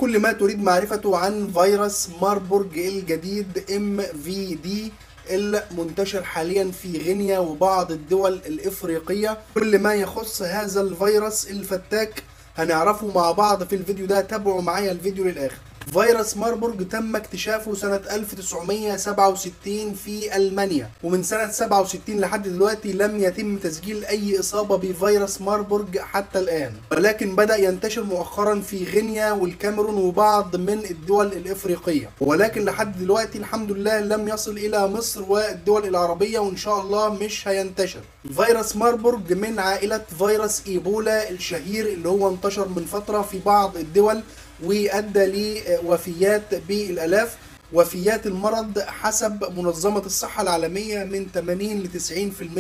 كل ما تريد معرفته عن فيروس ماربورج الجديد ام في دي المنتشر حاليا في غينيا وبعض الدول الافريقيه كل ما يخص هذا الفيروس الفتاك هنعرفه مع بعض في الفيديو ده تابعوا معايا الفيديو للاخر فيروس ماربورج تم اكتشافه سنة 1967 في ألمانيا ومن سنة 67 لحد دلوقتي لم يتم تسجيل أي إصابة بفيروس ماربورج حتى الآن ولكن بدأ ينتشر مؤخرا في غينيا والكاميرون وبعض من الدول الإفريقية ولكن لحد دلوقتي الحمد لله لم يصل إلى مصر والدول العربية وإن شاء الله مش هينتشر فيروس ماربورج من عائلة فيروس إيبولا الشهير اللي هو انتشر من فترة في بعض الدول وادى لوفيات بالالاف وفيات المرض حسب منظمة الصحة العالمية من 80 ل 90%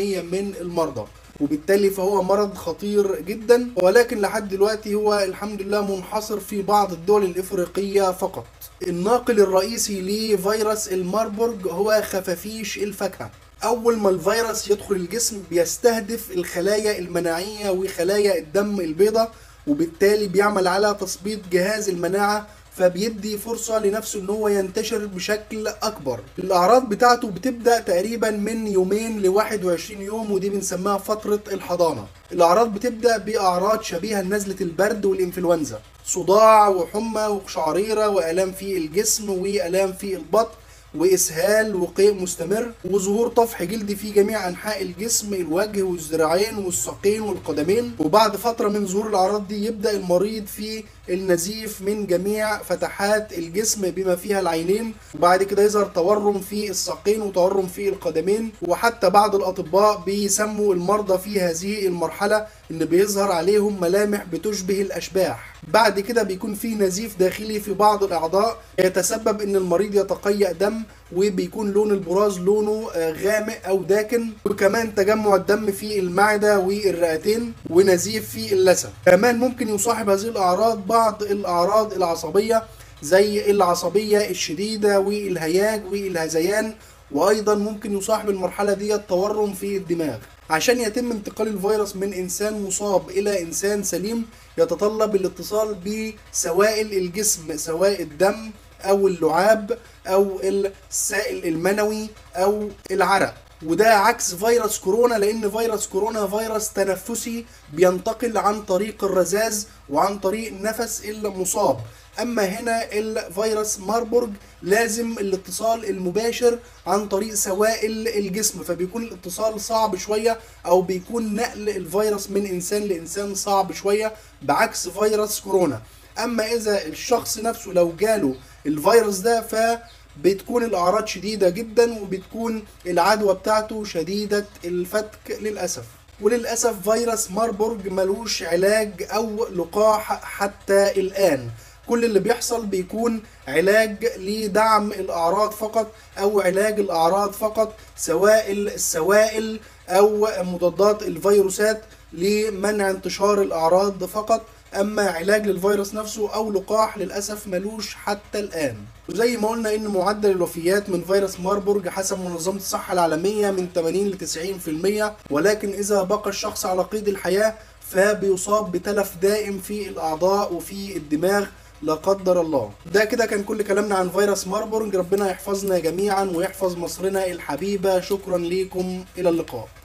من المرضى وبالتالي فهو مرض خطير جدا ولكن لحد دلوقتي هو الحمد لله منحصر في بعض الدول الافريقية فقط الناقل الرئيسي لفيروس الماربورج هو خفافيش الفاكهة اول ما الفيروس يدخل الجسم بيستهدف الخلايا المناعية وخلايا الدم البيضاء وبالتالي بيعمل على تثبيط جهاز المناعة فبيدي فرصة لنفسه ان هو ينتشر بشكل اكبر الاعراض بتاعته بتبدأ تقريبا من يومين ل 21 يوم ودي بنسميها فترة الحضانة الاعراض بتبدأ باعراض شبيهة لنزلة البرد والانفلونزا صداع وحمى وشعريرة والام في الجسم والام في البطن واسهال وقيء مستمر وظهور طفح جلدي في جميع انحاء الجسم الوجه والذراعين والساقين والقدمين وبعد فتره من ظهور الاعراض دي يبدا المريض في النزيف من جميع فتحات الجسم بما فيها العينين وبعد كده يظهر تورم في الساقين وتورم في القدمين وحتى بعض الاطباء بيسموا المرضى في هذه المرحله ان بيظهر عليهم ملامح بتشبه الاشباح بعد كده بيكون في نزيف داخلي في بعض الاعضاء يتسبب ان المريض يتقيأ دم وبيكون لون البراز لونه غامق او داكن وكمان تجمع الدم في المعده والرئتين ونزيف في اللثه كمان ممكن يصاحب هذه الاعراض بعض الاعراض العصبيه زي العصبيه الشديده والهياج والهذيان وايضا ممكن يصاحب المرحله دي التورم في الدماغ عشان يتم انتقال الفيروس من انسان مصاب الى انسان سليم يتطلب الاتصال بسوائل الجسم سواء الدم او اللعاب او السائل المنوي او العرق وده عكس فيروس كورونا لان فيروس كورونا فيروس تنفسي بينتقل عن طريق الرذاذ وعن طريق نفس المصاب اما هنا الفيروس ماربورج لازم الاتصال المباشر عن طريق سوائل الجسم فبيكون الاتصال صعب شوية او بيكون نقل الفيروس من انسان لانسان صعب شوية بعكس فيروس كورونا اما اذا الشخص نفسه لو جاله الفيروس ده ف بتكون الاعراض شديده جدا وبتكون العدوى بتاعته شديده الفتك للاسف وللاسف فيروس ماربورج ملوش علاج او لقاح حتى الان كل اللي بيحصل بيكون علاج لدعم الاعراض فقط او علاج الاعراض فقط سواء السوائل او مضادات الفيروسات لمنع انتشار الاعراض فقط اما علاج للفيروس نفسه او لقاح للاسف ملوش حتى الان وزي ما قلنا ان معدل الوفيات من فيروس ماربورج حسب منظمه الصحه العالميه من 80 ل 90% ولكن اذا بقى الشخص على قيد الحياه فبيصاب بتلف دائم في الاعضاء وفي الدماغ لا قدر الله ده كده كان كل كلامنا عن فيروس ماربورج ربنا يحفظنا جميعا ويحفظ مصرنا الحبيبه شكرا ليكم الى اللقاء